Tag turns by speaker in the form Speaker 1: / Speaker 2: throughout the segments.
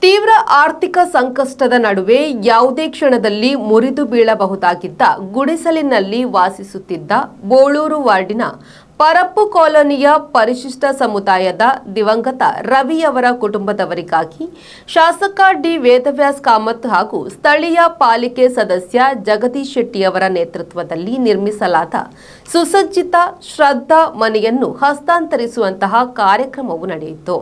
Speaker 1: ತೀವ್ರ ಆರ್ಥಿಕ ಸಂಕಷ್ಟದ ನಡುವೆ ಯಾವುದೇ ಕ್ಷಣದಲ್ಲಿ ಮುರಿದು ಬೀಳಬಹುದಾಗಿದ್ದ ಗುಡಿಸಲಿನಲ್ಲಿ ವಾಸಿಸುತ್ತಿದ್ದ ಬೋಳೂರು ವಾರ್ಡಿನ ಪರಪ್ಪು ಕಾಲೋನಿಯ ಪರಿಶಿಷ್ಟ ಸಮುದಾಯದ ದಿವಂಗತ ರವಿಯವರ ಕುಟುಂಬದವರಿಗಾಗಿ ಶಾಸಕ ಡಿ ವೇದವ್ಯಾಸ್ ಕಾಮತ್ ಹಾಗೂ ಸ್ಥಳೀಯ ಪಾಲಿಕೆ ಸದಸ್ಯ ಜಗದೀಶ್ ಶೆಟ್ಟಿಯವರ ನೇತೃತ್ವದಲ್ಲಿ ನಿರ್ಮಿಸಲಾದ ಸುಸಜ್ಜಿತ ಶ್ರದ್ಧಾ ಮನೆಯನ್ನು ಹಸ್ತಾಂತರಿಸುವಂತಹ ಕಾರ್ಯಕ್ರಮವು ನಡೆಯಿತು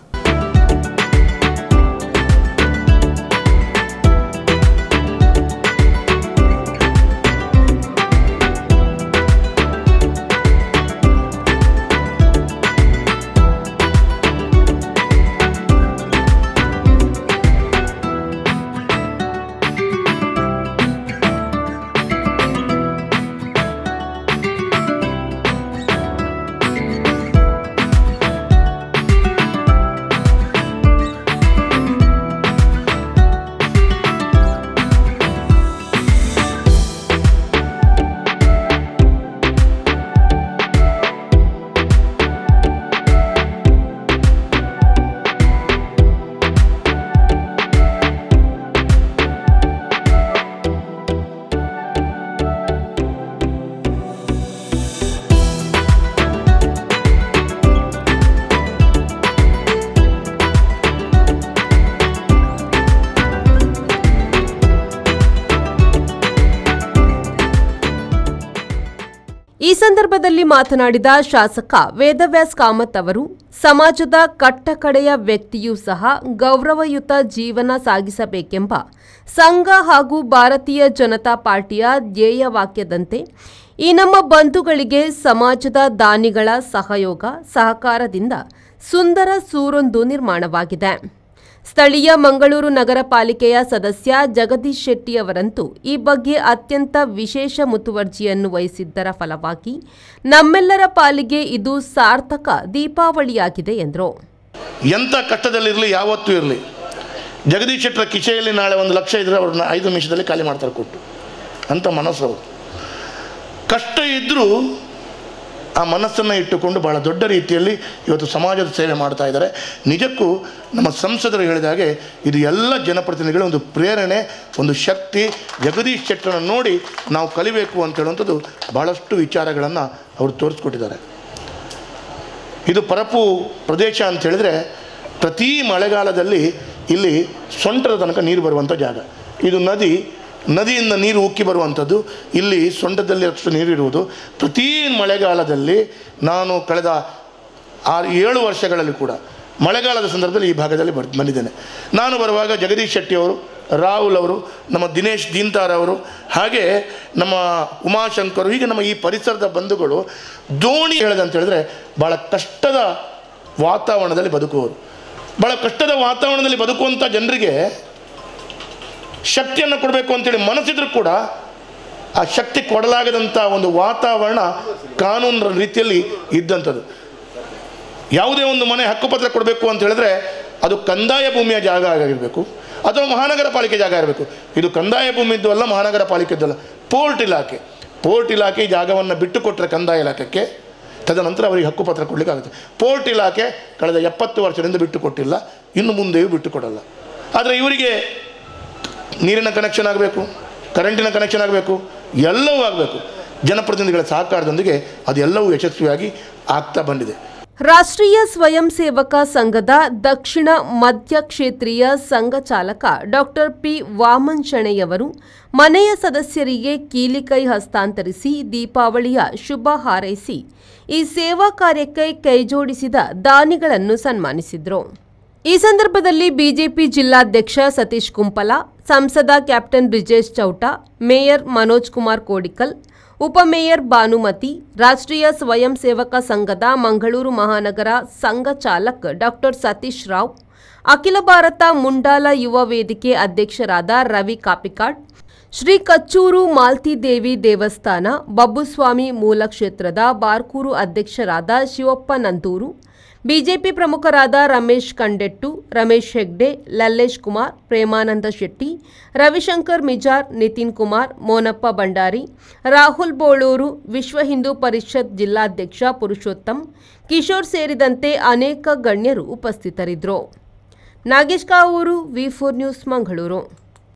Speaker 1: ಈ ಸಂದರ್ಭದಲ್ಲಿ ಮಾತನಾಡಿದ ಶಾಸಕ ವೇದವ್ಯಾಸ್ ಕಾಮತ್ ಅವರು ಸಮಾಜದ ಕಟ್ಟಕಡೆಯ ವ್ಯಕ್ತಿಯೂ ಸಹ ಗೌರವಯುತ ಜೀವನ ಸಾಗಿಸಬೇಕೆಂಬ ಸಂಘ ಹಾಗೂ ಭಾರತೀಯ ಜನತಾ ಪಾರ್ಟಿಯ ಧ್ಯೇಯ ವಾಕ್ಯದಂತೆ ಈ ನಮ್ಮ ಬಂಧುಗಳಿಗೆ ಸಮಾಜದ ದಾನಿಗಳ ಸಹಯೋಗ ಸಹಕಾರದಿಂದ ಸುಂದರ ಸೂರೊಂದು ನಿರ್ಮಾಣವಾಗಿದೆ ಸ್ಥಳೀಯ ಮಂಗಳೂರು ನಗರ ಪಾಲಿಕೆಯ ಸದಸ್ಯ ಜಗದೀಶ್ ಶೆಟ್ಟಿ ಅವರಂತೂ ಈ ಬಗ್ಗೆ ಅತ್ಯಂತ ವಿಶೇಷ ಮುತುವರ್ಜಿಯನ್ನು ವಹಿಸಿದ್ದರ ಫಲವಾಗಿ ನಮ್ಮೆಲ್ಲರ ಪಾಲಿಗೆ ಇದು ಸಾರ್ಥಕ ದೀಪಾವಳಿಯಾಗಿದೆ ಎಂದರು
Speaker 2: ಎಂಥ ಕಷ್ಟದಲ್ಲಿರಲಿ ಯಾವತ್ತೂ ಇರಲಿ ಜಗದೀಶ್ ಶೆಟ್ಟರ ಕಿಸೆಯಲ್ಲಿ ನಾಳೆ ಒಂದು ಲಕ್ಷ ಇದ್ದರೆ ಅವ್ರನ್ನ ಐದು ನಿಮಿಷದಲ್ಲಿ ಖಾಲಿ ಮಾಡ್ತಾರೆ ಕೊಟ್ಟು ಅಂಥ ಮನಸ್ಸು ಅವರು ಕಷ್ಟ ಇದ್ದರೂ ಆ ಮನಸ್ಸನ್ನು ಇಟ್ಟುಕೊಂಡು ಭಾಳ ದೊಡ್ಡ ರೀತಿಯಲ್ಲಿ ಇವತ್ತು ಸಮಾಜದ ಸೇವೆ ಮಾಡ್ತಾ ಇದ್ದಾರೆ ನಿಜಕ್ಕೂ ನಮ್ಮ ಸಂಸದರು ಹೇಳಿದ ಹಾಗೆ ಇದು ಎಲ್ಲ ಜನಪ್ರತಿನಿಧಿಗಳ ಒಂದು ಪ್ರೇರಣೆ ಒಂದು ಶಕ್ತಿ ಜಗದೀಶ್ ಶೆಟ್ಟರನ್ನು ನೋಡಿ ನಾವು ಕಲಿಬೇಕು ಅಂತ ಹೇಳುವಂಥದ್ದು ಭಾಳಷ್ಟು ವಿಚಾರಗಳನ್ನು ಅವರು ತೋರಿಸ್ಕೊಟ್ಟಿದ್ದಾರೆ ಇದು ಪರಪು ಪ್ರದೇಶ ಅಂತ ಹೇಳಿದ್ರೆ ಪ್ರತಿ ಮಳೆಗಾಲದಲ್ಲಿ ಇಲ್ಲಿ ಸೊಂಟದ ತನಕ ನೀರು ಬರುವಂಥ ಜಾಗ ಇದು ನದಿ ನದಿಯಿಂದ ನೀರು ಉಕ್ಕಿ ಬರುವಂಥದ್ದು ಇಲ್ಲಿ ಸೊಂಟದಲ್ಲಿ ಅಷ್ಟು ನೀರಿರುವುದು ಪ್ರತಿ ಮಳೆಗಾಲದಲ್ಲಿ ನಾನು ಕಳೆದ ಆರು ಏಳು ವರ್ಷಗಳಲ್ಲಿ ಕೂಡ ಮಳೆಗಾಲದ ಸಂದರ್ಭದಲ್ಲಿ ಈ ಭಾಗದಲ್ಲಿ ಬರ್ ಬಂದಿದ್ದೇನೆ ನಾನು ಬರುವಾಗ ಜಗದೀಶ್ ಶೆಟ್ಟಿ ಅವರು ರಾಹುಲ್ ಅವರು ನಮ್ಮ ದಿನೇಶ್ ದೀಂತಾರ್ ಅವರು ಹಾಗೆ ನಮ್ಮ ಉಮಾಶಂಕರ್ ಹೀಗೆ ನಮ್ಮ ಈ ಪರಿಸರದ ಬಂಧುಗಳು ದೋಣಿ ಹೇಳದಂತ ಹೇಳಿದ್ರೆ ಭಾಳ ಕಷ್ಟದ ವಾತಾವರಣದಲ್ಲಿ ಬದುಕುವರು ಭಾಳ ಕಷ್ಟದ ವಾತಾವರಣದಲ್ಲಿ ಬದುಕುವಂಥ ಜನರಿಗೆ ಶಕ್ತಿಯನ್ನು ಕೊಡಬೇಕು ಅಂತೇಳಿ ಮನಸ್ಸಿದ್ರು ಕೂಡ ಆ ಶಕ್ತಿ ಕೊಡಲಾಗದಂಥ ಒಂದು ವಾತಾವರಣ ಕಾನೂನಿನ ರೀತಿಯಲ್ಲಿ ಇದ್ದಂಥದ್ದು ಯಾವುದೇ ಒಂದು ಮನೆ ಹಕ್ಕುಪತ್ರ ಕೊಡಬೇಕು ಅಂತ ಹೇಳಿದ್ರೆ ಅದು ಕಂದಾಯ ಭೂಮಿಯ ಜಾಗ ಆಗಿರಬೇಕು ಅಥವಾ ಮಹಾನಗರ ಪಾಲಿಕೆ ಜಾಗ ಇರಬೇಕು ಇದು ಕಂದಾಯ ಭೂಮಿ ಇದ್ದು ಅಲ್ಲ ಮಹಾನಗರ ಪಾಲಿಕೆ ಇದ್ದಲ್ಲ ಪೋರ್ಟ್ ಇಲಾಖೆ ಪೋರ್ಟ್ ಇಲಾಖೆ ಈ ಜಾಗವನ್ನು ಬಿಟ್ಟು ಕೊಟ್ಟರೆ ಕಂದಾಯ ಇಲಾಖೆಗೆ ತದನಂತರ ಅವರಿಗೆ ಹಕ್ಕುಪತ್ರ ಕೊಡಲಿಕ್ಕೆ ಆಗುತ್ತೆ ಪೋರ್ಟ್ ಇಲಾಖೆ ಕಳೆದ ಎಪ್ಪತ್ತು ವರ್ಷದಿಂದ ಬಿಟ್ಟು ಕೊಟ್ಟಿಲ್ಲ ಇನ್ನು ಮುಂದೆಯೂ ಬಿಟ್ಟು ಕೊಡಲ್ಲ ಆದರೆ ಇವರಿಗೆ ನೀರಿನ ಕನೆಕ್ಷನ್ ಆಗಬೇಕು ಕರೆಂಟಿನ ಕನೆಕ್ಷನ್ ಆಗಬೇಕು ಎಲ್ಲವೂ ಆಗಬೇಕು ಜನಪ್ರತಿನಿಧಿಗಳ ಸಹಕಾರದೊಂದಿಗೆ ಅದೆಲ್ಲವೂ ಯಶಸ್ವಿಯಾಗಿ ಆಗ್ತಾ ಬಂದಿದೆ
Speaker 1: ರಾಷ್ಟ್ರೀಯ ಸ್ವಯಂ ಸೇವಕ ಸಂಘದ ದಕ್ಷಿಣ ಮಧ್ಯ ಕ್ಷೇತ್ರೀಯ ಸಂಘ ಚಾಲಕ ಡಾಕ್ಟರ್ ಪಿ ವಾಮನ್ ಶೆಣೆಯವರು ಮನೆಯ ಸದಸ್ಯರಿಗೆ ಕೀಲಿಕೈ ಹಸ್ತಾಂತರಿಸಿ ದೀಪಾವಳಿಯ ಶುಭ ಹಾರೈಸಿ ಈ ಸೇವಾ ಕಾರ್ಯಕ್ಕೆ ಕೈಜೋಡಿಸಿದ ದಾನಿಗಳನ್ನು ಸನ್ಮಾನಿಸಿದರು ಈ ಸಂದರ್ಭದಲ್ಲಿ ಬಿಜೆಪಿ ಜಿಲ್ಲಾಧ್ಯಕ್ಷ ಸತೀಶ್ ಕುಂಪಲ ಸಂಸದ ಕ್ಯಾಪ್ಟನ್ ಬ್ರಿಜೇಶ್ ಚೌಟ ಮೇಯರ್ ಮನೋಜ್ ಕುಮಾರ್ ಕೋಡಿಕಲ್ ಉಪಮೇಯರ್ ಭಾನುಮತಿ ರಾಷ್ಟ್ರೀಯ ಸ್ವಯಂ ಸೇವಕ ಸಂಘದ ಮಂಗಳೂರು ಮಹಾನಗರ ಸಂಘ ಚಾಲಕ್ ಡಾಕ್ಟರ್ ಸತೀಶ್ ರಾವ್ ಅಖಿಲ ಭಾರತ ಮುಂಡಾಲ ಯುವ ವೇದಿಕೆ ಅಧ್ಯಕ್ಷರಾದ ರವಿ ಕಾಪಿಕಾಡ್ ಶ್ರೀ ಕಚ್ಚೂರು ಮಾಲ್ತಿದೇವಿ ದೇವಸ್ಥಾನ ಬಬ್ಬುಸ್ವಾಮಿ ಮೂಲ ಕ್ಷೇತ್ರದ ಬಾರ್ಕೂರು ಅಧ್ಯಕ್ಷರಾದ ಶಿವಪ್ಪ ನಂದೂರು ಬಿಜೆಪಿ ಪ್ರಮುಖರಾದ ರಮೇಶ್ ಕಂಡೆಟ್ಟು ರಮೇಶ್ ಹೆಗ್ಡೆ ಲಲ್ಲೇಶ್ ಕುಮಾರ್ ಪ್ರೇಮಾನಂದ ಶೆಟ್ಟಿ ರವಿಶಂಕರ್ ಮಿಜಾರ್ ನಿತಿನ್ ಕುಮಾರ್ ಮೋನಪ್ಪ ಭಂಡಾರಿ ರಾಹುಲ್ ಬೋಳೂರು ವಿಶ್ವ ಹಿಂದೂ ಪರಿಷತ್ ಜಿಲ್ಲಾಧ್ಯಕ್ಷ ಪುರುಷೋತ್ತಮ್ ಕಿಶೋರ್ ಸೇರಿದಂತೆ ಅನೇಕ ಗಣ್ಯರು ಉಪಸ್ಥಿತರಿದ್ದರು Nagesh Kavoor V four news Mangaluru